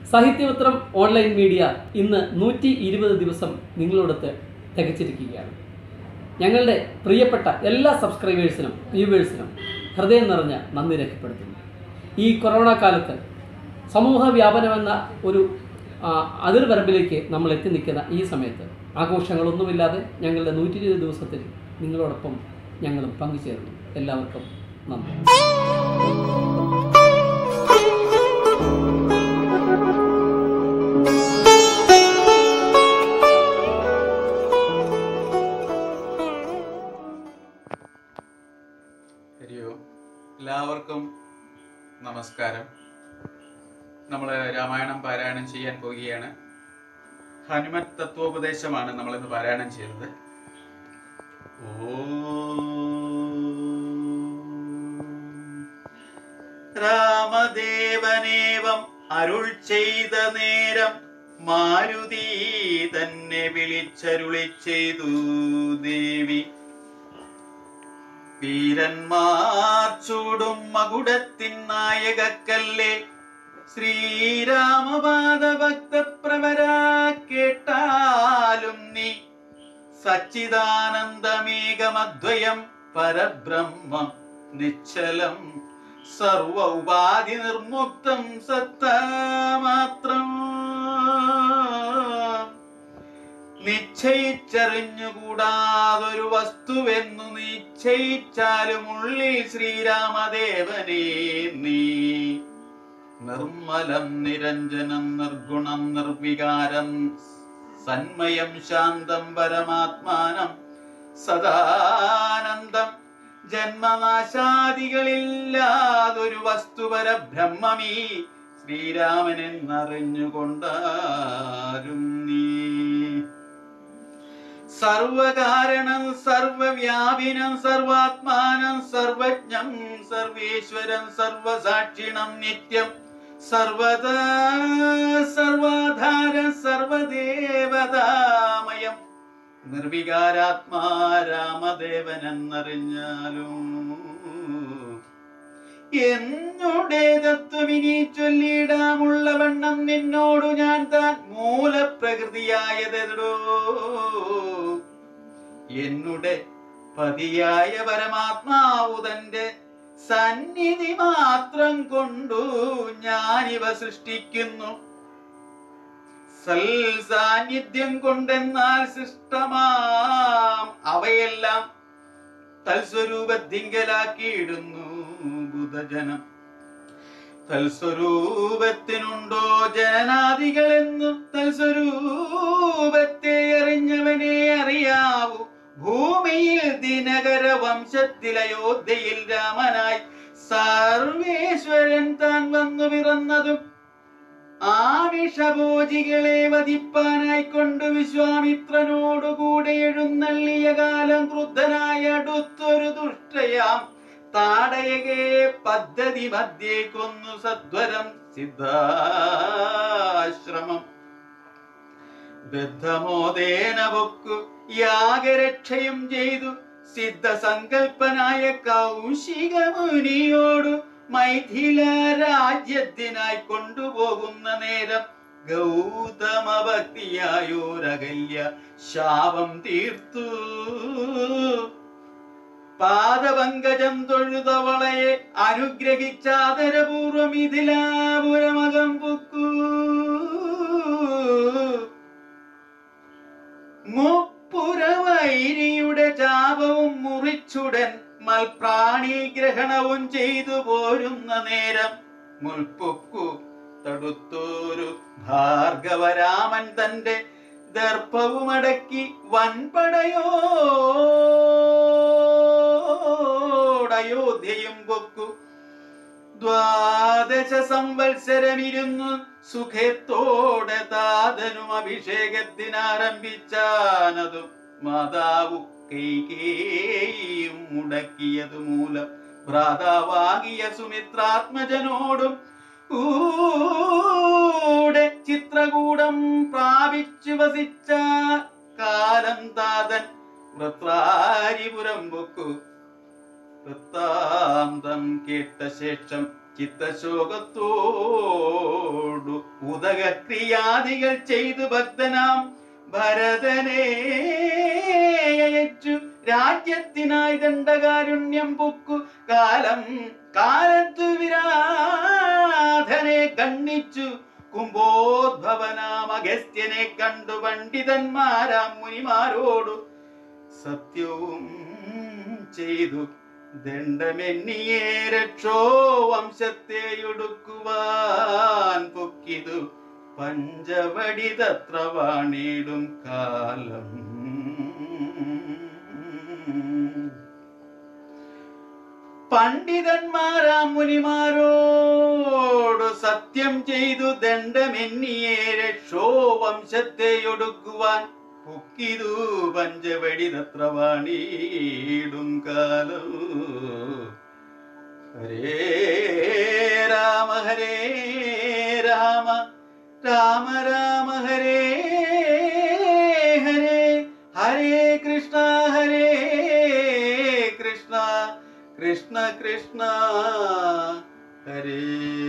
സാഹിത്യപത്രം online media ഇന്ന് നൂറ്റി ഇരുപത് ദിവസം നിങ്ങളോടൊത്ത് തികച്ചിരിക്കുകയാണ് ഞങ്ങളുടെ പ്രിയപ്പെട്ട എല്ലാ സബ്സ്ക്രൈബേഴ്സിനും വ്യൂവേഴ്സിനും ഹൃദയം നിറഞ്ഞ നന്ദി രേഖപ്പെടുത്തുന്നു ഈ കൊറോണ കാലത്ത് സമൂഹ വ്യാപനമെന്ന ഒരു ആ, അതിർവരമ്പിലേക്ക് നമ്മൾ എത്തി നിൽക്കുന്ന ഈ സമയത്ത് ആഘോഷങ്ങളൊന്നുമില്ലാതെ ഞങ്ങളുടെ നൂറ്റി ഇരുപത് ദിവസത്തിൽ നിങ്ങളോടൊപ്പം ഞങ്ങളും പങ്കുചേർന്നു എല്ലാവർക്കും നന്ദി ഹരിയോ എല്ലാവർക്കും നമസ്കാരം നമ്മൾ രാമായണം പാരായണം ചെയ്യാൻ പോവുകയാണ് ഹനുമൻ തത്വോപദേശമാണ് നമ്മൾ ഇന്ന് പാരായണം ചെയ്തത് ഓം. രാമദേവനേവം അരുൾ ചെയ്ത നേരം മാരുതി തന്നെ വിളിച്ചരുളി ചെയ്തു ദേവി വീരന്മാർ ചൂടും മകുടത്തിൻ നായകക്കല്ലേ ശ്രീരാമപാദ ഭക്തപ്രവരാ കേട്ടാലും നീ സച്ചിദാനന്ദമേകമദ്വയം പരബ്രഹ്മം നിശ്ചലം സർവ ഉപാധി നിർമുക്തം സത്തമാത്രം നിശ്ചയിച്ചറിഞ്ഞുകൂടാതൊരു വസ്തുവെന്നു നിശ്ചയിച്ചാലും ഉള്ളിൽ ശ്രീരാമദേവനെ നീ നിർമ്മലം നിരഞ്ജനം നിർഗുണം നിർവികാരം സന്മയം ശാന്തം പരമാത്മാനം സദാനന്ദം ജന്മനാശാദികളില്ലാതൊരു വസ്തുപര ബ്രഹ്മമീ ശ്രീരാമനെന്നറിഞ്ഞുകൊണ്ടാരും നീ സർവകാരണം സർവവ്യാപിനം സർവാത്മാനം സർവജ്ഞം സർവേശ്വരം സർവസാക്ഷിണം നിത്യം സർവദാ സർവാധാരം സർവദേവതാമയം നിർവികാരാത്മാ രാമദേവനെന്നറിഞ്ഞാലും എന്നുടെ തത്വമിനി ചൊല്ലിടാമുള്ള വണ്ണം നിന്നോടു ഞാൻ താൻ മൂലപ്രകൃതിയായതോ എന്നുടെ പതിയായ പരമാത്മാവു തന്റെ സന്നിധി മാത്രം കൊണ്ടു ഞാനിവ സൃഷ്ടിക്കുന്നു സൽ സാന്നിധ്യം കൊണ്ടെന്നാൽ സൃഷ്ടമാം അവയെല്ലാം തൽസ്വരൂപത്തിങ്കലാക്കിയിടുന്നു ബുധജനം തൽസ്വരൂപത്തിനുണ്ടോ ജനനാദികളെന്നു തൽസ്വരൂപത്തെ അറിഞ്ഞവനെ അറിയാവൂ ഭൂമിയിൽ ദിനകര വംശത്തിൽ അയോധ്യയിൽ രാമനായി സർവേശ്വരൻ താൻ വന്നു പിറന്നതും ആവിഷഭോജികളെ വധിപ്പാനായി കൊണ്ട് വിശ്വാമിത്രനോടുകൂടെ എഴുന്നള്ളിയ കാലം ക്രുദ്ധനായ അടുത്തൊരു ദുഷ്ടയാം താടയകെ പദ്ധതി മധ്യേ കൊന്നു സദ്വരം സിദ്ധാശ്രമം ബദ്ധമോദേന പൊക്കു യാഗരക്ഷയും ചെയ്തു സിദ്ധസങ്കൽപ്പനായ കൗശിക മുനിയോടു മൈഥില രാജ്യത്തിനായി കൊണ്ടുപോകുന്ന നേരം ഗൗതമ ഭക്തിയായോരകല്യ ശാപം തീർത്തു പാദപങ്കജം തൊഴുതവളയെ അനുഗ്രഹിച്ചാദരപൂർവം ഇതിലാപുരമകം പൊക്കൂ മുപ്പുരവൈരിയുടെ ചാപവും മുറിച്ചുടൻ മൽപ്രാണി ഗ്രഹണവും ചെയ്തു പോരുന്ന നേരം മുൽപ്പൊക്കു തടുത്തോരു ഭാർഗവരാമൻ തന്റെ ദർഭവുമടക്കി വൻപടയോടയോധ്യയും പൊക്കു ദ്വാദശ സംവത്സരമിരുന്നു സുഖത്തോടെ താതനും അഭിഷേകത്തിനാരംഭിച്ചാനതും മാതാവു കൈകേയും മുടക്കിയതു മൂലം ഭ്രാതാവാകിയ സുമിത്രാത്മജനോടും കൂടെ ചിത്രകൂടം പ്രാപിച്ചു വസിച്ച കാലം താതൻ വൃത്രാരിപുരം പൊക്കു വൃത്താന്തം കേട്ട ശേഷം ചിത്തശോകത്തോടു ഉദകക്രിയാദികൾ ചെയ്തു ഭക്തനാം ഭരതനെ അയച്ചു രാജ്യത്തിനായി ദണ്ഡകാരുണ്യം പൊക്കു കാലം കാലത്തു വിരാധനെ കണ്ണിച്ചു കുംഭോദ്ഭവനാം അഗസ്ത്യനെ കണ്ടു പണ്ഡിതന്മാരാം മുനിമാരോടു സത്യവും ചെയ്തു ദണ്ഡമെന്നിയേ രക്ഷോ വംശത്തെയൊടുക്കുവാൻ പൊക്കിതു പഞ്ചവടി തത്ര വാണിടും കാലം പണ്ഡിതന്മാരാം മുനിമാരോട് സത്യം ചെയ്തു ദണ്ഡമെന്നിയേ രക്ഷോ വംശത്തെയൊടുക്കുവാൻ പൊക്കിതു പഞ്ചവടി തത്ര വാണിടും കാലം ഹരേ രാമ ഹരേ രാമ രാമ രാമ ഹരേ ഹരേ ഹരേ കൃഷ്ണ ഹരേ കൃഷ്ണ കൃഷ്ണ കൃഷ്ണ ഹരേ